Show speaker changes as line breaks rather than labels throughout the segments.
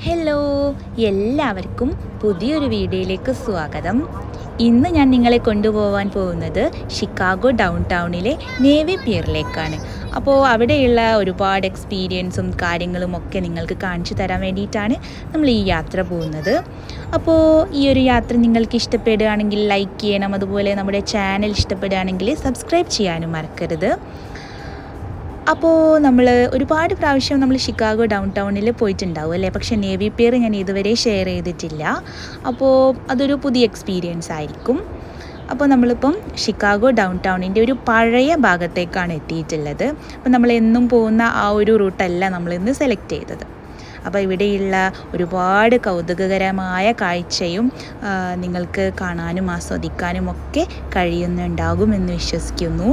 hello എല്ലാവർക്കും പുതിയൊരു വീഡിയോയിലേക്ക് സ്വാഗതം ഇന്ന് ഞാൻ നിങ്ങളെ കൊണ്ടുപോകാൻ പോകുന്നത് ഷിക്കാഗോ ഡൗൺ ടൗണിലെ നേവി പിയറിലേക്കാണ് അപ്പോൾ അവിടെയുള്ള ഒരുപാട് എക്സ്പീരിയൻസും കാര്യങ്ങളും ഒക്കെ നിങ്ങൾക്ക് കാണിച്ചു തരാൻ വേണ്ടിയിട്ടാണ് നമ്മൾ ഈ യാത്ര പോകുന്നത് അപ്പോൾ ഈ ഒരു യാത്ര നിങ്ങൾക്ക് ഇഷ്ടപ്പെടുകയാണെങ്കിൽ ലൈക്ക് ചെയ്യണം അതുപോലെ നമ്മുടെ ചാനൽ ഇഷ്ടപ്പെടുകയാണെങ്കിൽ സബ്സ്ക്രൈബ് ചെയ്യാനും മറക്കരുത് അപ്പോൾ നമ്മൾ ഒരുപാട് പ്രാവശ്യം നമ്മൾ ഷിക്കാഗോ ഡൗൺ ടൗണിൽ പോയിട്ടുണ്ടാവും അല്ലേ പക്ഷേ നേവി പിയർ ഞാൻ ഇതുവരെ ഷെയർ ചെയ്തിട്ടില്ല അപ്പോൾ അതൊരു പുതിയ എക്സ്പീരിയൻസ് ആയിരിക്കും അപ്പോൾ നമ്മളിപ്പം ഷിക്കാഗോ ഡൗൺ ടൗണിൻ്റെ ഒരു പഴയ ഭാഗത്തേക്കാണ് എത്തിയിട്ടുള്ളത് അപ്പോൾ നമ്മൾ എന്നും പോകുന്ന ആ ഒരു റൂട്ടല്ല നമ്മളിന്ന് സെലക്ട് ചെയ്തത് അപ്പോൾ ഇവിടെയുള്ള ഒരുപാട് കൗതുകകരമായ കാഴ്ചയും ആ, നിങ്ങൾക്ക് കാണാനും ആസ്വദിക്കാനും ഒക്കെ കഴിയുന്നുണ്ടാകുമെന്ന് വിശ്വസിക്കുന്നു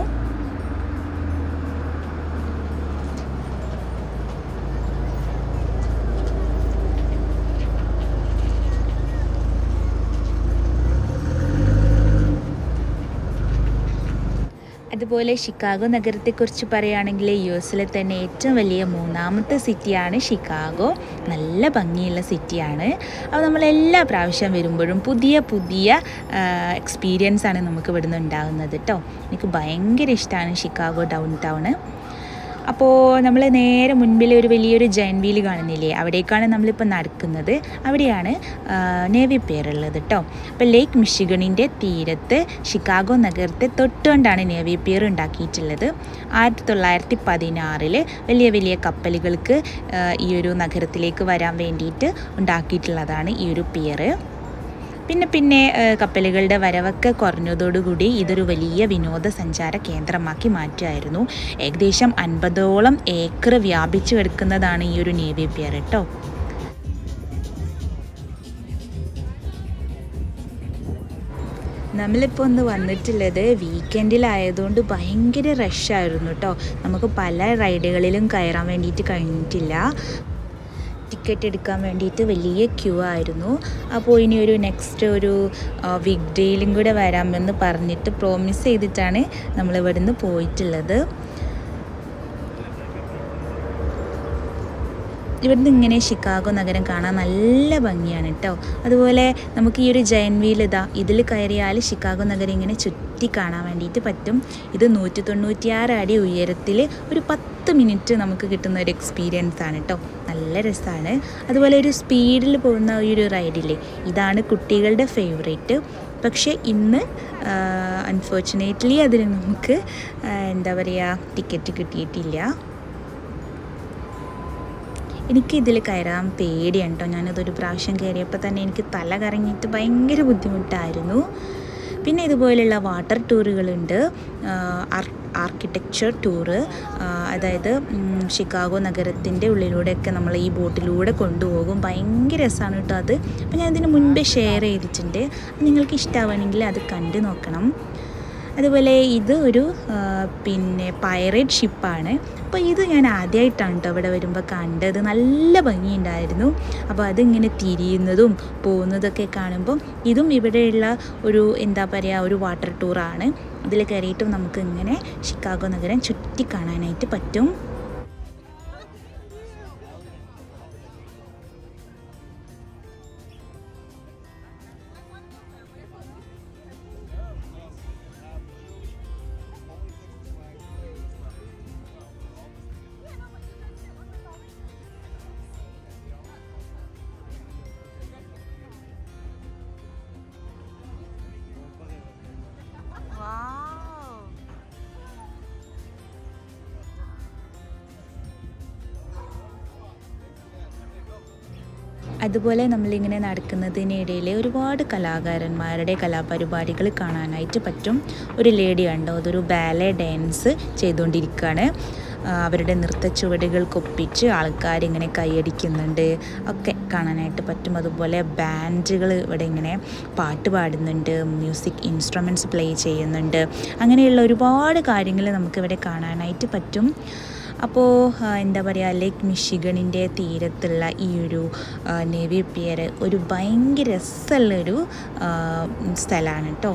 അതുപോലെ ഷിക്കാഗോ നഗരത്തെക്കുറിച്ച് പറയുകയാണെങ്കിൽ യു എസിലെ തന്നെ ഏറ്റവും വലിയ മൂന്നാമത്തെ സിറ്റിയാണ് ഷിക്കാഗോ നല്ല ഭംഗിയുള്ള സിറ്റിയാണ് അപ്പോൾ നമ്മൾ എല്ലാ പ്രാവശ്യം വരുമ്പോഴും പുതിയ പുതിയ എക്സ്പീരിയൻസ് ആണ് നമുക്ക് ഇവിടുന്ന് ഉണ്ടാകുന്നത് കേട്ടോ എനിക്ക് ഭയങ്കര ഇഷ്ടമാണ് ഷിക്കാഗോ ഡൗൺ ടൗണ് അപ്പോൾ നമ്മൾ നേരെ മുൻപിൽ ഒരു വലിയൊരു ജൈൻ വീൽ കാണുന്നില്ലേ അവിടേക്കാണ് നമ്മളിപ്പോൾ നടക്കുന്നത് അവിടെയാണ് ആ, നേവി പിയർ ഉള്ളത് കേട്ടോ അപ്പോൾ ലേക്ക് മിഷിഗണിൻ്റെ തീരത്ത് ഷിക്കാഗോ നഗരത്തെ തൊട്ടുകൊണ്ടാണ് നേവി പിയർ ഉണ്ടാക്കിയിട്ടുള്ളത് ആയിരത്തി തൊള്ളായിരത്തി പതിനാറിൽ വലിയ വലിയ കപ്പലുകൾക്ക് ആ, ഈ ഒരു നഗരത്തിലേക്ക് വരാൻ വേണ്ടിയിട്ട് ഉണ്ടാക്കിയിട്ടുള്ളതാണ് ഈ ഒരു പിയർ പിന്നെ പിന്നെ ഏഹ്, കപ്പലുകളുടെ വരവൊക്കെ കുറഞ്ഞതോടുകൂടി ഇതൊരു വലിയ വിനോദസഞ്ചാര കേന്ദ്രമാക്കി മാറ്റുമായിരുന്നു ഏകദേശം അൻപതോളം ഏക്കർ വ്യാപിച്ചു കിടക്കുന്നതാണ് ഈ ഒരു നേവി പിയർ കേട്ടോ നമ്മളിപ്പോൾ ഒന്ന് വന്നിട്ടുള്ളത് വീക്കെൻഡിലായതുകൊണ്ട് ഭയങ്കര റഷായിരുന്നു കേട്ടോ നമുക്ക് പല റൈഡുകളിലും കയറാൻ വേണ്ടിയിട്ട് കഴിഞ്ഞിട്ടില്ല ടിക്കറ്റ് എടുക്കാൻ വേണ്ടിയിട്ട് വലിയ ക്യൂ ആയിരുന്നു അപ്പോൾ ഇനി ഒരു നെക്സ്റ്റ് ഒരു വീക്ക് ഡേയിലും കൂടെ വരാമെന്ന് പറഞ്ഞിട്ട് പ്രോമിസ് ചെയ്തിട്ടാണ് നമ്മൾ ഇവിടുന്ന് പോയിട്ടുള്ളത് ഇവിടുന്ന് ഇങ്ങനെ ഷിക്കാഗോ നഗരം കാണാൻ നല്ല ഭംഗിയാണ് കേട്ടോ അതുപോലെ നമുക്ക് ഈ ഒരു ജയൻ വീൽ ഇതാ ഇതിൽ കയറിയാൽ ഷിക്കാഗോ നഗരം ഇങ്ങനെ ചുറ്റി കാണാൻ വേണ്ടിയിട്ട് പറ്റും ഇത് നൂറ്റി തൊണ്ണൂറ്റിയാറ് അടി ഉയരത്തിൽ ഒരു പത്ത് മിനിറ്റ് നമുക്ക് കിട്ടുന്ന ഒരു എക്സ്പീരിയൻസ് ആണ് കേട്ടോ നല്ല രസമാണ് അതുപോലെ ഒരു സ്പീഡിൽ പോകുന്ന ഈ ഒരു റൈഡില്ലേ ഇതാണ് കുട്ടികളുടെ ഫേവറേറ്റ് പക്ഷേ ഇന്ന് അൺഫോർച്ചുനേറ്റ്ലി അതിന് നമുക്ക് ആ, എന്താ പറയുക ടിക്കറ്റ് കിട്ടിയിട്ടില്ല എനിക്ക് ഇതിൽ കയറാൻ പേടിയാണ് കേട്ടോ ഞാനതൊരു പ്രാവശ്യം കയറിയപ്പോൾ തന്നെ എനിക്ക് തല കറങ്ങിയിട്ട് ഭയങ്കര ബുദ്ധിമുട്ടായിരുന്നു പിന്നെ ഇതുപോലെയുള്ള വാട്ടർ ടൂറുകളുണ്ട് ആർക്കിടെക്ചർ ടൂറ് അതായത് ഉം, ഷിക്കാഗോ നഗരത്തിൻ്റെ ഉള്ളിലൂടെയൊക്കെ നമ്മൾ ഈ ബോട്ടിലൂടെ കൊണ്ടുപോകും ഭയങ്കര രസമാണ് കേട്ടോ അത് അപ്പോൾ ഞാൻ ഇതിന് മുൻപേ ഷെയർ ചെയ്തിട്ടുണ്ട് നിങ്ങൾക്ക് ഇഷ്ടമാവുകയാണെങ്കിൽ അത് കണ്ടു നോക്കണം അതുപോലെ ഇത് ഒരു ആ, പിന്നെ പൈറേറ്റ് ഷിപ്പാണ് അപ്പോൾ ഇത് ഞാൻ ആദ്യമായിട്ടാണ് കേട്ടോ ഇവിടെ വരുമ്പോൾ കണ്ടത് നല്ല ഭംഗിയുണ്ടായിരുന്നു അപ്പോൾ അതിങ്ങനെ തിരിയുന്നതും പോകുന്നതൊക്കെ കാണുമ്പം ഇതും ഇവിടെയുള്ള ഒരു എന്താ പറയുക ഒരു വാട്ടർ ടൂറാണ് ഇതിൽ കയറിയിട്ടും നമുക്ക് ഇങ്ങനെ ഷിക്കാഗോ നഗരം ചുറ്റി കാണാനായിട്ട് പറ്റും അതുപോലെ നമ്മളിങ്ങനെ നടക്കുന്നതിനിടയിൽ ഒരുപാട് കലാകാരന്മാരുടെ കലാപരിപാടികൾ കാണാനായിട്ട് പറ്റും ഒരു ലേഡി കണ്ടോ അതൊരു ബാലെ ഡാൻസ് ചെയ്തുകൊണ്ടിരിക്കുകയാണ് ആ, അവരുടെ നൃത്ത ചുവടുകൾക്കൊപ്പിച്ച് ആൾക്കാരിങ്ങനെ കൈയടിക്കുന്നുണ്ട് ഒക്കെ കാണാനായിട്ട് പറ്റും അതുപോലെ ബാൻഡുകൾ ഇവിടെ ഇങ്ങനെ പാട്ട് പാടുന്നുണ്ട് മ്യൂസിക് ഇൻസ്ട്രുമെൻറ്റ്സ് പ്ലേ ചെയ്യുന്നുണ്ട് അങ്ങനെയുള്ള ഒരുപാട് കാര്യങ്ങൾ നമുക്കിവിടെ കാണാനായിട്ട് പറ്റും അപ്പോൾ ആ, എന്താ പറയുക ലേക്ക് മിഷിഗണിൻ്റെ തീരത്തുള്ള ഈ ഒരു ആ, നേവി പിയർ ഒരു ഭയങ്കര രസമുള്ളൊരു ആ, സ്ഥലമാണ് കേട്ടോ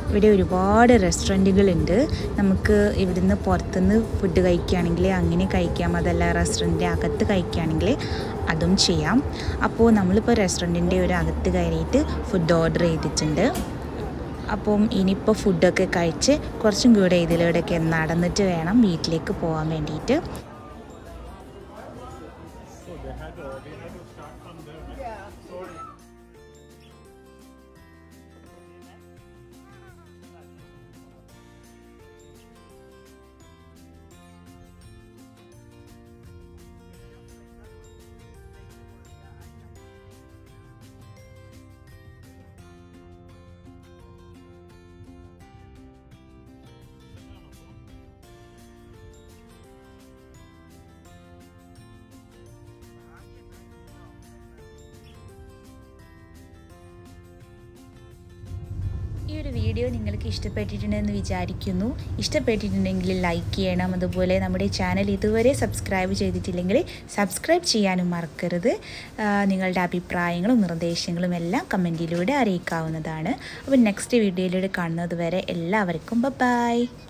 ഇവിടെ ഒരുപാട് റെസ്റ്റോറൻറ്റുകളുണ്ട് നമുക്ക് ഇവിടുന്ന് പുറത്തുനിന്ന് ഫുഡ് കഴിക്കുകയാണെങ്കിൽ അങ്ങനെ കഴിക്കാം അതല്ല റെസ്റ്റോറൻറ്റിൻ്റെ അകത്ത് കഴിക്കുകയാണെങ്കിൽ അതും ചെയ്യാം അപ്പോൾ നമ്മളിപ്പോൾ റെസ്റ്റോറൻറ്റിൻ്റെ ഒരു അകത്ത് കയറിയിട്ട് ഫുഡ് ഓർഡർ ചെയ്തിട്ടുണ്ട് അപ്പം ഇനിയിപ്പോൾ ഫുഡൊക്കെ കഴിച്ച് കുറച്ചും കൂടെ ഇതിലൂടെയൊക്കെ നടന്നിട്ട് വേണം വീട്ടിലേക്ക് പോകാൻ വേണ്ടിയിട്ട് ഈ ഒരു വീഡിയോ നിങ്ങൾക്ക് ഇഷ്ടപ്പെട്ടിട്ടുണ്ടെന്ന് വിചാരിക്കുന്നു ഇഷ്ടപ്പെട്ടിട്ടുണ്ടെങ്കിൽ ലൈക്ക് ചെയ്യണം അതുപോലെ നമ്മുടെ ചാനൽ ഇതുവരെ സബ്സ്ക്രൈബ് ചെയ്തിട്ടില്ലെങ്കിൽ സബ്സ്ക്രൈബ് ചെയ്യാനും മറക്കരുത് ആ, നിങ്ങളുടെ അഭിപ്രായങ്ങളും നിർദ്ദേശങ്ങളും എല്ലാം കമൻറ്റിലൂടെ അറിയിക്കാവുന്നതാണ് അപ്പോൾ നെക്സ്റ്റ് വീഡിയോയിലൂടെ കാണുന്നത് വരെ എല്ലാവർക്കും ബൈ